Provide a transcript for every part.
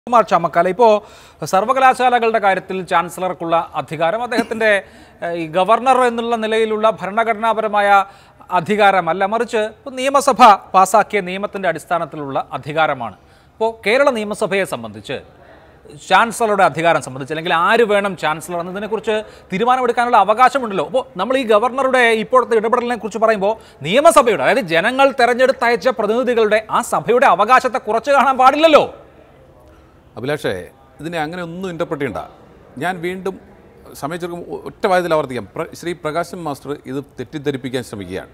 കുമാർ ചമ്മക്കാല ഇപ്പോൾ സർവകലാശാലകളുടെ കാര്യത്തിൽ ചാൻസലർക്കുള്ള അധികാരം അദ്ദേഹത്തിൻ്റെ ഏഹ്, ഈ ഗവർണർ എന്നുള്ള നിലയിലുള്ള ഭരണഘടനാപരമായ അധികാരമല്ല മറിച്ച് ഇപ്പോൾ നിയമസഭ പാസാക്കിയ നിയമത്തിൻ്റെ അടിസ്ഥാനത്തിലുള്ള അധികാരമാണ് ഇപ്പോൾ കേരള നിയമസഭയെ സംബന്ധിച്ച് ചാൻസലറുടെ അധികാരം സംബന്ധിച്ച് അല്ലെങ്കിൽ ആര് വേണം ചാൻസലർ എന്നതിനെക്കുറിച്ച് തീരുമാനമെടുക്കാനുള്ള അവകാശമുണ്ടല്ലോ അപ്പോൾ നമ്മൾ ഈ ഗവർണറുടെ ഇപ്പോഴത്തെ ഇടപെടലിനെ കുറിച്ച് പറയുമ്പോൾ നിയമസഭയുടെ അതായത് ജനങ്ങൾ തെരഞ്ഞെടുത്തയച്ച പ്രതിനിധികളുടെ ആ സഭയുടെ അവകാശത്തെ കുറച്ച് കാണാൻ പാടില്ലല്ലോ അഭിലാഷേ ഇതിനെ അങ്ങനെ ഒന്നും ഇൻ്റർപ്രറ്റ് ചെയ്യണ്ട ഞാൻ വീണ്ടും സമയച്ചെടുക്കും ഒറ്റ വായത്തിൽ ആവർത്തിക്കാം പ്ര ശ്രീ പ്രകാശൻ മാസ്റ്റർ ഇത് തെറ്റിദ്ധരിപ്പിക്കാൻ ശ്രമിക്കുകയാണ്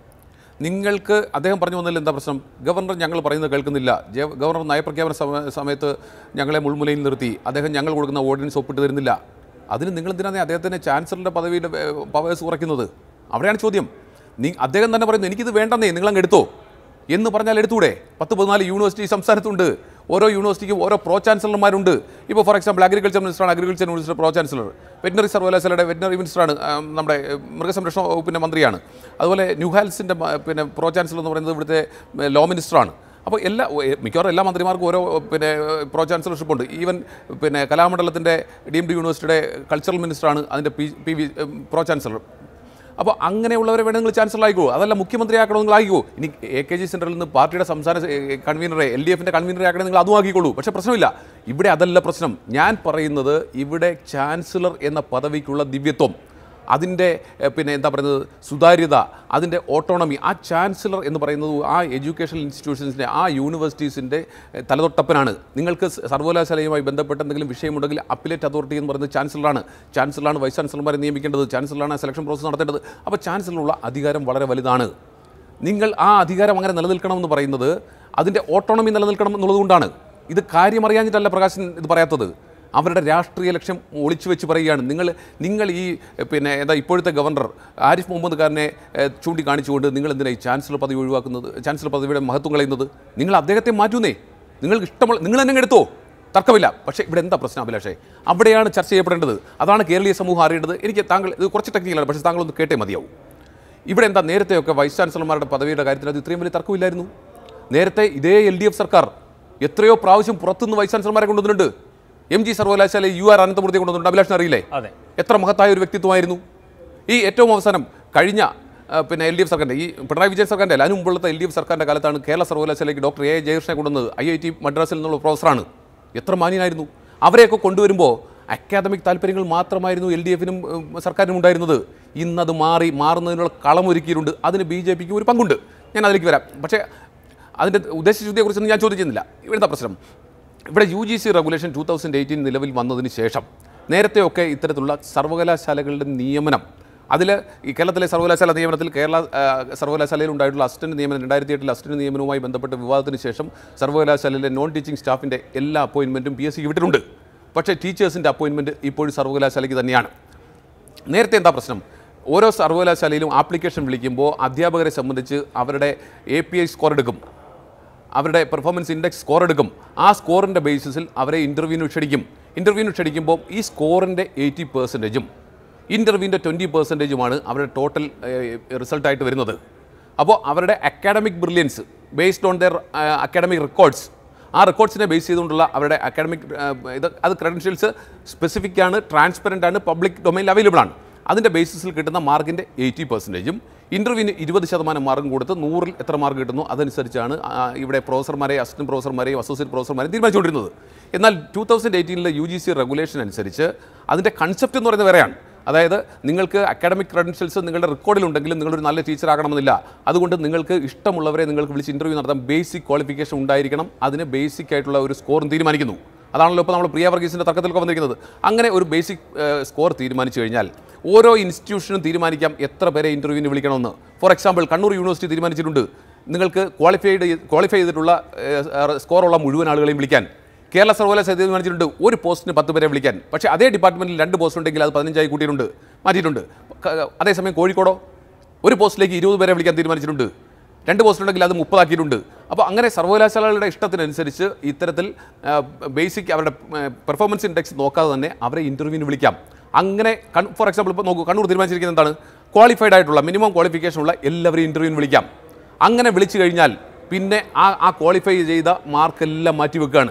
നിങ്ങൾക്ക് അദ്ദേഹം പറഞ്ഞു വന്നതിൽ എന്താ പ്രശ്നം ഗവർണർ ഞങ്ങൾ പറയുന്നത് കേൾക്കുന്നില്ല ജെ- ഗവർണർ നയപ്രഖ്യാപന സമ- സമയത്ത് ഞങ്ങളെ മുൾമുലയിൽ നിർത്തി അദ്ദേഹം ഞങ്ങൾ കൊടുക്കുന്ന ഓർഡിനൻസ് ഒപ്പിട്ട് തരുന്നില്ല അതിന് നിങ്ങൾ എന്തിനാണ് അദ്ദേഹത്തിൻ്റെ ചാൻസലറുടെ പദവിയുടെ പവേഴ്സ് കുറയ്ക്കുന്നത് അവിടെയാണ് ചോദ്യം നീ അദ്ദേഹം തന്നെ പറയുന്നത് എനിക്കിത് വേണ്ടെന്നേ നിങ്ങളങ്ങ് എടുത്തോ എന്ന് പറഞ്ഞാൽ എടുത്തൂടെ പത്ത് പതിനാല് യൂണിവേഴ്സിറ്റി സംസ്ഥാനത്തുണ്ട് ഓരോ യൂണിവേഴ്സിറ്റിക്കും ഓരോ പ്രോ ചാൻസലർമാരുണ്ട് ഇപ്പോൾ ഫോർ എക്സാമ്പിൾ അഗ്രികൾച്ചർ മിനിസ്റ്ററാണ് agriculture minister pro chancellor veterinary സർവകലാശാലയുടെ വെറ്റിനറി മിനിസ്റ്ററാണ് ആ, നമ്മുടെ ഏ, മൃഗസംരക്ഷണ വകുപ്പിൻ്റെ മന്ത്രിയാണ് അതുപോലെ ന്യൂ ഹാൽസിൻ്റെ മ- പിന്നെ പ്രോ ചാൻസലർ എന്ന് പറയുന്നത് ഇവിടുത്തെ ഏ, ലോ മിനിസ്റ്ററാണ് അപ്പോൾ എല്ലാ ഏ, മിക്കവാറും എല്ലാ മന്ത്രിമാർക്കും ഓരോ പിന്നെ പ്രോ ചാൻസലർഷിപ്പ് ഉണ്ട് ഈവൻ പിന്നെ കലാമണ്ഡലത്തിൻ്റെ ഡീംഡ് യൂണിവേഴ്സിറ്റിയുടെ കൾച്ചറൽ മിനിസ്റ്ററാണ് അതിൻ്റെ പി പി വി ഏ, പ്രോ ചാൻസലർ അപ്പോൾ അങ്ങനെയുള്ളവരെ വേണം നിങ്ങൾ ചാൻസലർ ആയിക്കോ അതല്ല മുഖ്യമന്ത്രി ആക്കണോ നിങ്ങൾ ആയിക്കോ ഇനി എ കെ ജി സെൻറ്ററിൽ നിന്ന് പാർട്ടിയുടെ സംസ്ഥാന കൺവീനറെ എൽ ഡി എഫിൻ്റെ കൺവീനറെ ആക്കണേ നിങ്ങൾ അതും ആക്കിക്കോളൂ പക്ഷേ പ്രശ്നമില്ല ഇവിടെ അതല്ല പ്രശ്നം ഞാൻ പറയുന്നത് ഇവിടെ ചാൻസലർ എന്ന പദവിക്കുള്ള ദിവ്യത്വം അതിൻ്റെ എഹ്, പിന്നെ എന്താ പറയുന്നത് സുതാര്യത അതിൻ്റെ ഓട്ടോണമി ആ ചാൻസലർ എന്ന് പറയുന്നത് ആ എഡ്യൂക്കേഷണൽ ഇൻസ്റ്റിറ്റ്യൂഷൻസിൻ്റെ ആ യൂണിവേഴ്സിറ്റീസിൻ്റെ എഹ്, തലതൊട്ടപ്പനാണ് നിങ്ങൾക്ക് സ- സർവകലാശാലയുമായി ബന്ധപ്പെട്ട എന്തെങ്കിലും വിഷയമുണ്ടെങ്കിൽ അപ്പിലേറ്റ് അതോറിറ്റി എന്ന് പറയുന്നത് ചാൻസലറാണ് ചാൻസലറാണ് വൈസ് ചാൻസലർമാരെ നിയമിക്കേണ്ടത് ചാൻസലറാണ് സെലക്ഷൻ പ്രോസസ്സ് നടത്തേണ്ടത് അപ്പോൾ ചാൻസലറുള്ള അധികാരം വളരെ വലുതാണ് നിങ്ങൾ ആ അധികാരം അങ്ങനെ നിലനിൽക്കണമെന്ന് പറയുന്നത് അതിൻ്റെ ഓട്ടോണമി നിലനിൽക്കണം എന്നുള്ളതുകൊണ്ടാണ് ഇത് കാര്യം അറിയാഞ്ഞിട്ടല്ല പ്രകാശൻ ഇത് പറയാത്തത് അവരുടെ രാഷ്ട്രീയ ലക്ഷ്യം ഒളിച്ചു വെച്ച് പറയുകയാണ് നിങ്ങൾ നിങ്ങൾ ഈ എഹ്, പിന്നെ എന്താ ഇപ്പോഴത്തെ ഗവർണർ ആരിഫ് മുഹമ്മദ് ഖാനെ എഹ്, ചൂണ്ടിക്കാണിച്ചുകൊണ്ട് നിങ്ങൾ എന്തിനാ ഈ ചാൻസലർ പദവി ഒഴിവാക്കുന്നത് ചാൻസലർ പദവിയുടെ മഹത്വം കളയുന്നത് നിങ്ങൾ അദ്ദേഹത്തെ മാറ്റുന്നേ നിങ്ങൾക്ക് ഇഷ്ടമുള്ള നിങ്ങൾ തന്നെ എടുത്തോ തർക്കമില്ല പക്ഷേ ഇവിടെ എന്താ പ്രശ്നം അഭിലാഷേ അവിടെയാണ് ചർച്ച ചെയ്യപ്പെടേണ്ടത് അതാണ് കേരളീയ സമൂഹം അറിയേണ്ടത് എനിക്ക് താങ്കൾ ഇത് കുറച്ച് ടെക്നിക്കലാണ് പക്ഷേ താങ്കളൊന്ന് കേട്ടേ മതിയാവും ഇവിടെ എന്താ നേരത്തെയൊക്കെ വൈസ് ചാൻസലർമാരുടെ പദവിയുടെ കാര്യത്തിൽ അത് ഇത്രയും വലിയ തർക്കമില്ലായിരുന്നു നേരത്തെ ഇതേ എൽ ഡി എഫ് സർക്കാർ എത്രയോ പ്രാവശ്യം പുറത്തുനിന്ന് വൈസ് ചാൻസലർമാരെ കൊണ്ടുവന്നിട്ടുണ്ട് എം ജി സർവകലാശാല യു ആർ അനന്തമൂർത്തിയെ കൊണ്ടുവന്നിട്ടുണ്ട് അഭിലാഷിന് അറിയില്ലേ അതെ എത്ര മഹത്തായ ഒരു വ്യക്തിത്വമായിരുന്നു ഈ ഏറ്റവും അവസാനം കഴിഞ്ഞ ആ, പിന്നെ എൽ ഡി എഫ് സർക്കാരിൻ്റെ ഈ പിണറായി വിജയൻ സർക്കാരിൻ്റെ അല്ല അതിന് മുമ്പുള്ളത്തെ എൽ ഡി എഫ് സർക്കാരിൻ്റെ കാലത്താണ് കേരള സർവകലാശാലയ്ക്ക് ഡോക്ടർ എ ജയകൃഷ്ണനെ കൊണ്ടുവന്നത് ഐ ഐ ടി മദ്രാസിൽ നിന്നുള്ള പ്രൊഫസറാണ് എത്ര മാന്യനായിരുന്നു അവരെയൊക്കെ കൊണ്ടുവരുമ്പോൾ അക്കാദമിക് താല്പര്യങ്ങൾ മാത്രമായിരുന്നു എൽ ഡി എഫിനും സർക്കാരിനും ഉണ്ടായിരുന്നത് ഇന്നത് മാറി മാറുന്നതിനുള്ള കളമൊരുക്കിയിട്ടുണ്ട് അതിന് ബി ജെ പിക്ക് ഒരു പങ്കുണ്ട് ഞാൻ അതിലേക്ക് വരാം പക്ഷേ അതിൻ്റെ ഉദ്ദേശശുദ്ധിയെക്കുറിച്ചൊന്നും ഞാൻ ചോദിക്കുന്നില്ല ഇവിടുത്തെ പ്രശ്നം ഇവിടെ U G C regulation two thousand eighteen നിലവിൽ വന്നതിന് ശേഷം നേരത്തെയൊക്കെ ഇത്തരത്തിലുള്ള സർവകലാശാലകളുടെ നിയമനം അതിൽ ഈ കേരളത്തിലെ സർവകലാശാല നിയമനത്തിൽ കേരള ആ, സർവകലാശാലയിൽ ഉണ്ടായിട്ടുള്ള അസിസ്റ്റന്റ് നിയമനം രണ്ടായിരത്തി എട്ടിൽ അസിസ്റ്റന്റ് നിയമനവുമായി ബന്ധപ്പെട്ട വിവാദത്തിന് ശേഷം സർവകലാശാലയിലെ നോൺ ടീച്ചിങ് സ്റ്റാഫിൻ്റെ എല്ലാ അപ്പോയിൻമെൻറ്റും പി എസ് സിക്ക് വിട്ടിട്ടുണ്ട് പക്ഷേ ടീച്ചേഴ്സിൻ്റെ അപ്പോയിൻമെൻറ്റ് ഇപ്പോഴും സർവകലാശാലയ്ക്ക് തന്നെയാണ് നേരത്തെ എന്താ പ്രശ്നം ഓരോ സർവകലാശാലയിലും ആപ്ലിക്കേഷൻ വിളിക്കുമ്പോൾ അധ്യാപകരെ സംബന്ധിച്ച് അവരുടെ എ പി ഐ സ്കോർ എടുക്കും അവരുടെ പെർഫോമൻസ് ഇൻഡെക്സ് സ്കോർ എടുക്കും ആ സ്കോറിൻ്റെ ബേസിസിൽ അവരെ ഇൻ്റർവ്യൂവിന് ക്ഷണിക്കും ഇൻ്റർവ്യൂവിന് ക്ഷണിക്കുമ്പോൾ ഈ സ്കോറിൻ്റെ എയ്റ്റി പെർസെൻറ്റേജും ഇൻ്റർവ്യൂവിൻ്റെ ട്വൻറ്റി പെർസെൻറ്റേജുമാണ് അവരുടെ ടോട്ടൽ റിസൾട്ടായിട്ട് വരുന്നത് അപ്പോൾ അവരുടെ academic brilliance based on their academic records ആ റെക്കോർഡ്സിനെ ബേസ് ചെയ്തുകൊണ്ടുള്ള അവരുടെ അക്കാഡമിക് ഇത് അത് ക്രെഡൻഷ്യൽസ് സ്പെസിഫിക് ആണ് ട്രാൻസ്പെറൻ്റ് ആണ് പബ്ലിക് ഡൊമൈനിൽ അവൈലബിൾ ആണ് അതിൻ്റെ ബേസിസിൽ കിട്ടുന്ന മാർക്കിൻ്റെ എയ്റ്റി പെർസെൻറ്റേജും ഇൻ്റർവ്യൂവിന് ഇരുപത് ശതമാനം മാർക്കും കൊടുത്ത് നൂറിൽ എത്ര മാർക്ക് കിട്ടുന്നു അതനുസരിച്ചാണ് ആ, ഇവിടെ പ്രൊഫസർമാരെയും അസിസ്റ്റന്റ് പ്രൊഫസർമാരെയും അസോസിയേറ്റ് പ്രൊഫസർമാരെയും തീരുമാനിച്ചുകൊണ്ടിരുന്നത് എന്നാൽ ടൂ തൗസൻഡ് എയ്റ്റീനിലെ യു ജി സി റെഗുലേഷൻ അനുസരിച്ച് അതിൻ്റെ കൺസെപ്റ്റ് എന്ന് പറയുന്നത് വേറെയാണ് അതായത് നിങ്ങൾക്ക് അക്കാഡമിക് ക്രെഡൻഷ്യൽസ് നിങ്ങളുടെ റെക്കോർഡിലുണ്ടെങ്കിലും നിങ്ങളൊരു നല്ല ടീച്ചർ ആകണമെന്നില്ല അതുകൊണ്ട് നിങ്ങൾക്ക് ഇഷ്ടമുള്ളവരെ നിങ്ങൾക്ക് വിളിച്ച് ഇൻ്റർവ്യൂ നടത്താൻ ബേസിക് ക്വാളിഫിക്കേഷൻ ഉണ്ടായിരിക്കണം അതിന് ബേസിക് ആയിട്ടുള്ള ഒരു സ്കോറും തീരുമാനിക്കുന്നു അതാണല്ലോ ഇപ്പോൾ നമ്മൾ പ്രിയ വർഗീസിൻ്റെ തർക്കത്തിലൊക്കെ വന്നിരിക്കുന്നത് അങ്ങനെ ഒരു ബേസിക് സ്കോർ തീരുമാനിച്ചു കഴിഞ്ഞാൽ ഓരോ ഇൻസ്റ്റിറ്റ്യൂഷനും തീരുമാനിക്കാം എത്ര പേരെ ഇൻ്റർവ്യൂവിന് വിളിക്കണമെന്ന് ഫോർ എക്സാമ്പിൾ കണ്ണൂർ യൂണിവേഴ്സിറ്റി തീരുമാനിച്ചിട്ടുണ്ട് നിങ്ങൾക്ക് ക്വാളിഫൈഡ് ക്വാളിഫൈ ചെയ്തിട്ടുള്ള സ്കോറുള്ള മുഴുവൻ ആളുകളെയും വിളിക്കാൻ കേരള സർവകലാശാല തീരുമാനിച്ചിട്ടുണ്ട് ഒരു പോസ്റ്റിന് പത്ത് പേരെ വിളിക്കാൻ പക്ഷേ അതേ ഡിപ്പാർട്ട്മെൻറ്റിൽ രണ്ട് പോസ്റ്റ് ഉണ്ടെങ്കിൽ അത് പതിനഞ്ചായി കൂട്ടിയിട്ടുണ്ട് മാറ്റിയിട്ടുണ്ട് ക- അതേസമയം കോഴിക്കോടോ ഒരു പോസ്റ്റിലേക്ക് ഇരുപത് പേരെ വിളിക്കാൻ തീരുമാനിച്ചിട്ടുണ്ട് രണ്ട് പോസ്റ്റ് ഉണ്ടെങ്കിൽ അത് മുപ്പതാക്കിയിട്ടുണ്ട് അപ്പോൾ അങ്ങനെ സർവകലാശാലകളുടെ ഇഷ്ടത്തിനനുസരിച്ച് ഇത്തരത്തിൽ ബേസിക് അവരുടെ പെർഫോമൻസ് ഇൻഡെക്സ് നോക്കാതെ തന്നെ അവരെ ഇൻ്റർവ്യൂവിന് വിളിക്കാം അങ്ങനെ ഫോർ എക്സാമ്പിൾ ഇപ്പോൾ നോക്കൂ കണ്ണൂർ തീരുമാനിച്ചിരിക്കുന്നത് എന്താണ് ക്വാളിഫൈഡ് ആയിട്ടുള്ള മിനിമം ക്വാളിഫിക്കേഷൻ ഉള്ള എല്ലാവരെയും ഇൻ്റർവ്യൂവിന് വിളിക്കാം അങ്ങനെ വിളിച്ചു കഴിഞ്ഞാൽ പിന്നെ ആ ആ ക്വാളിഫൈ ചെയ്ത മാർക്കെല്ലാം മാറ്റി വെക്കുകയാണ്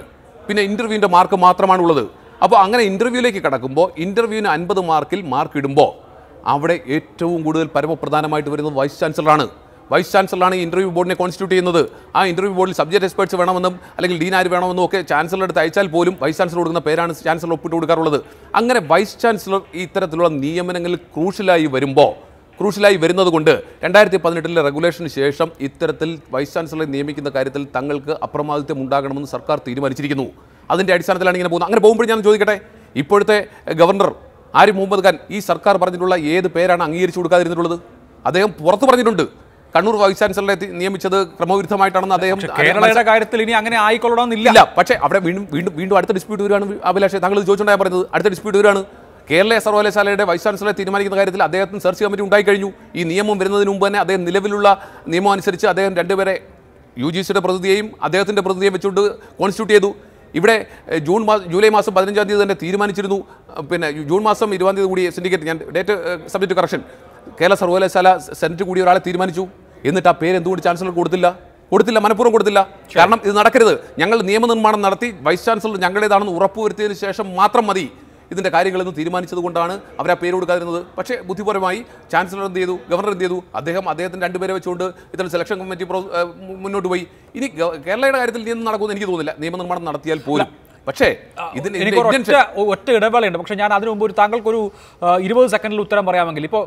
പിന്നെ ഇൻ്റർവ്യൂവിൻ്റെ മാർക്ക് മാത്രമാണുള്ളത് അപ്പോൾ അങ്ങനെ ഇൻ്റർവ്യൂവിലേക്ക് കടക്കുമ്പോൾ ഇൻ്റർവ്യൂവിന് അൻപത് മാർക്കിൽ മാർക്ക് ഇടുമ്പോൾ അവിടെ ഏറ്റവും കൂടുതൽ പരമപ്രധാനമായിട്ട് വരുന്നത് വൈസ് ചാൻസലറാണ് വൈസ് ചാൻസലറാണ് ഈ ഇൻ്റർവ്യൂ ബോർഡിനെ കോൺസ്റ്റിറ്റ്യൂട്ട് ചെയ്യുന്നത് ആ ഇൻ്റർവ്യൂ ബോർഡിൽ സബ്ജക്ട് എക്സ്പേർട്സ് വേണമെന്നും അല്ലെങ്കിൽ ഡീൻ ആര് വേണമെന്നും ഒക്കെ ചാൻസലർ അടുത്ത് അയച്ചാൽ പോലും വൈസ് ചാൻസലർ കൊടുക്കുന്ന പേരാണ് ചാൻസലർ ഒപ്പിട്ട് കൊടുക്കാറുള്ളത് അങ്ങനെ വൈസ് ചാൻസലർ ഈ ഇത്തരത്തിലുള്ള നിയമനങ്ങളിൽ ക്രൂഷ്യലായി വരുമ്പോൾ ക്രൂഷ്യലായി വരുന്നത് കൊണ്ട് രണ്ടായിരത്തി പതിനെട്ടിലെ റെഗുലേഷന് ശേഷം ഇത്തരത്തിൽ വൈസ് ചാൻസലറെ നിയമിക്കുന്ന കാര്യത്തിൽ തങ്ങൾക്ക് അപ്രമാദിത്വം ഉണ്ടാകണമെന്ന് സർക്കാർ തീരുമാനിച്ചിരിക്കുന്നു അതിൻ്റെ അടിസ്ഥാനത്തിലാണ് ഇങ്ങനെ പോകുന്നത് അങ്ങനെ പോകുമ്പോൾ ഞാൻ ചോദിക്കട്ടെ ഇപ്പോഴത്തെ ഗവർണർ ആരിഫ് മുഹമ്മദ് ഖാൻ ഈ സർക്കാർ പറഞ്ഞിട്ടുള്ള ഏത് പേരാണ് അംഗീകരിച്ചു കൊടുക്കാതിരുന്നിട്ടുള്ളത് അദ്ദേഹം പുറത്തു പറഞ്ഞിട്ടുണ്ട് കണ്ണൂർ വൈസ് ചാൻസലറെ തി- നിയമിച്ചത് ക്രമവിരുദ്ധമായിട്ടാണെന്ന് അദ്ദേഹം കേരളയുടെ കാര്യത്തിൽ ഇനി അങ്ങനെ ആയിക്കൊള്ളണമെന്നില്ല ഇല്ല പക്ഷേ അവിടെ വീണ്ടും വീണ്ടും വീണ്ടും അടുത്ത ഡിസ്പ്യൂട്ട് വരികയാണ് അഭിലാഷ് താങ്കൾ ഇത് ചോദിച്ചുകൊണ്ടാണ് പറയുന്നത് അടുത്ത ഡിസ്പ്യൂട്ട് വരികയാണ് കേരള സർവകലാശാലയുടെ വൈസ് ചാൻസലറെ തീരുമാനിക്കുന്ന കാര്യത്തിൽ അദ്ദേഹത്തിന് സെർച്ച് കമ്മിറ്റി ഉണ്ടായി കഴിഞ്ഞു ഈ നിയമം വരുന്നതിന് മുമ്പ് തന്നെ അദ്ദേഹം നിലവിലുള്ള നിയമം അനുസരിച്ച് അദ്ദേഹം രണ്ടുപേരെ യു ജി സിയുടെ പ്രതിനിധിയെയും അദ്ദേഹത്തിൻ്റെ പ്രതിനിധിയെയും വെച്ചുകൊണ്ട് കോൺസ്റ്റിറ്റ്യൂട്ട് ചെയ്തു ഇവിടെ എഹ്, ജൂൺ മാസം ജൂലൈ മാസം പതിനഞ്ചാം തീയതി തന്നെ തീരുമാനിച്ചിരുന്നു അഹ് പിന്നെ ജൂൺ മാസം ഇരുപതാം തീയതി കൂടി സിൻഡിക്കേറ്റ് ഞാൻ ഡേറ്റ് സബ്ജക്ട് കറക്ഷൻ കേരള സർവകലാശാല സെനറ്റ് കൂടി ഒരാളെ തീരുമാനിച്ചു എന്നിട്ട് ആ പേര് എന്തുകൊണ്ട് ചാൻസലർ കൊടുത്തില്ല കൊടുത്തില്ല മനഃപൂർവ്വം കൊടുത്തില്ല കാരണം ഇത് നടക്കരുത് ഞങ്ങൾ നിയമനിർമ്മാണം നടത്തി വൈസ് ചാൻസലർ ഞങ്ങളുടേതാണെന്ന് ഉറപ്പുവരുത്തിയതിന് ശേഷം മാത്രം മതി ഇതിൻ്റെ കാര്യങ്ങളെന്ന് തീരുമാനിച്ചത് കൊണ്ടാണ് അവർ ആ പേര് കൊടുക്കാതിരുന്നത് പക്ഷേ ബുദ്ധിപരമായി ചാൻസലർ എന്ത് ചെയ്തു ഗവർണർ എന്ത് ചെയ്തു അദ്ദേഹം അദ്ദേഹത്തിന് രണ്ടുപേരെ വെച്ചുകൊണ്ട് ഇത്തരം സെലക്ഷൻ കമ്മിറ്റി പ്രോ- ഏഹ് മു- മുന്നോട്ട് പോയി ഇനി ഗവ- കേരളയുടെ കാര്യത്തിൽ നിയമം നടക്കുമെന്ന് എനിക്ക് തോന്നുന്നില്ല നിയമനിർമ്മാണം നടത്തിയാൽ പോലും പക്ഷേ ഇതിന് ഇതിന്റെ എനിക്കൊരു ഒറ്റ intention- ഒറ്റ ഇടവേളയുണ്ട് പക്ഷേ ഞാൻ അതിനു മുമ്പ് ഒരു താങ്കൾക്കൊരു ആ, ഇരുപത് സെക്കൻഡിൽ ഉത്തരം പറയാമെങ്കിൽ ഇപ്പോൾ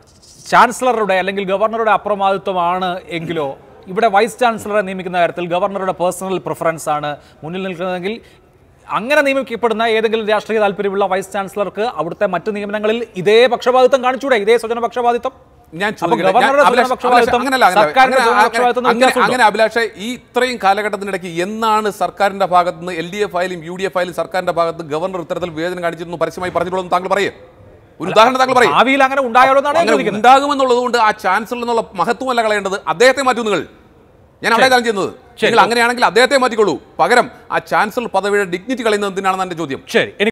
ചാൻസലറുടെ അല്ലെങ്കിൽ ഗവർണറുടെ അപ്രമാദിത്വമാണ് എങ്കിലോ ഇവിടെ വൈസ് ചാൻസലറെ നിയമിക്കുന്ന കാര്യത്തിൽ ഗവർണറുടെ പേഴ്സണൽ പ്രിഫറൻസ് ആണ് മുന്നിൽ നിൽക്കുന്നതെങ്കിൽ അങ്ങനെ നിയമിക്കപ്പെടുന്ന ഏതെങ്കിലും രാഷ്ട്രീയ താല്പര്യമുള്ള വൈസ് ചാൻസലർക്ക് അവിടുത്തെ മറ്റ് നിയമനങ്ങളിൽ ഇതേ പക്ഷപാതിത്വം കാണിച്ചൂടെ ഇതേ സ്വജന പക്ഷപാതിത്വം ഞാൻ അപ്പോൾ ചോദിക്കട്ടെ, ഞാൻ- ഗവർണറുടെ അഭിലാഷ്, സ്വജനപക്ഷപാതിത്വം, അങ്ങനെയല്ല, അങ്ങനെയല്ല. സർക്കാരിന്റെ അങ്ങനെ- സ്വജനപക്ഷപാതിത്വം അങ്ങനെ- വ്യത്യാസമുണ്ടോ? അങ്ങനെ അഭിലാഷെ ഈ ഇത്രയും കാലഘട്ടത്തിനിടയ്ക്ക് എന്നാണ് സർക്കാരിന്റെ ഭാഗത്ത് നിന്ന് എൽ ഡി എഫ് ആയാലും യു ഡി എഫ് ആയാലും സർക്കാരിന്റെ ഭാഗത്ത് ഗവർണർ ഇത്തരത്തിൽ വിവേചനം കാണിച്ചിരുന്നു പരസ്യമായി പറഞ്ഞിട്ടുള്ളതെന്ന് താങ്കൾ പറയേ ഒരു ഉദാഹരണം താങ്കൾ പറയും ഭാവിയിൽ അങ്ങനെ ഉണ്ടായാലോ എന്നാണ് ഞാൻ അങ്ങനെ ചോദിക്കുന്നത് ഉണ്ടാകുമെന്നുള്ളത് കൊണ്ട് ആ ചാൻസലർ എന്നുള്ള മഹത്വമല്ല കളയേണ്ടത് അദ്ദേഹത്തെ മാറ്റൂ നിങ്ങൾ ഞാൻ അവിടെ കാര്യം ചെയ്യുന്നത് നിങ്ങൾ അങ്ങനെയാണെങ്കിൽ അദ്ദേഹത്തെ മാറ്റിക്കൊള്ളൂ പകരം ആ ചാൻസലർ പദവിയുടെ ഡിഗ്നിറ്റി കളയുന്നത് എന്തിനാണെന്ന് എന്റെ ചോദ്യം ശരി എനിക്ക്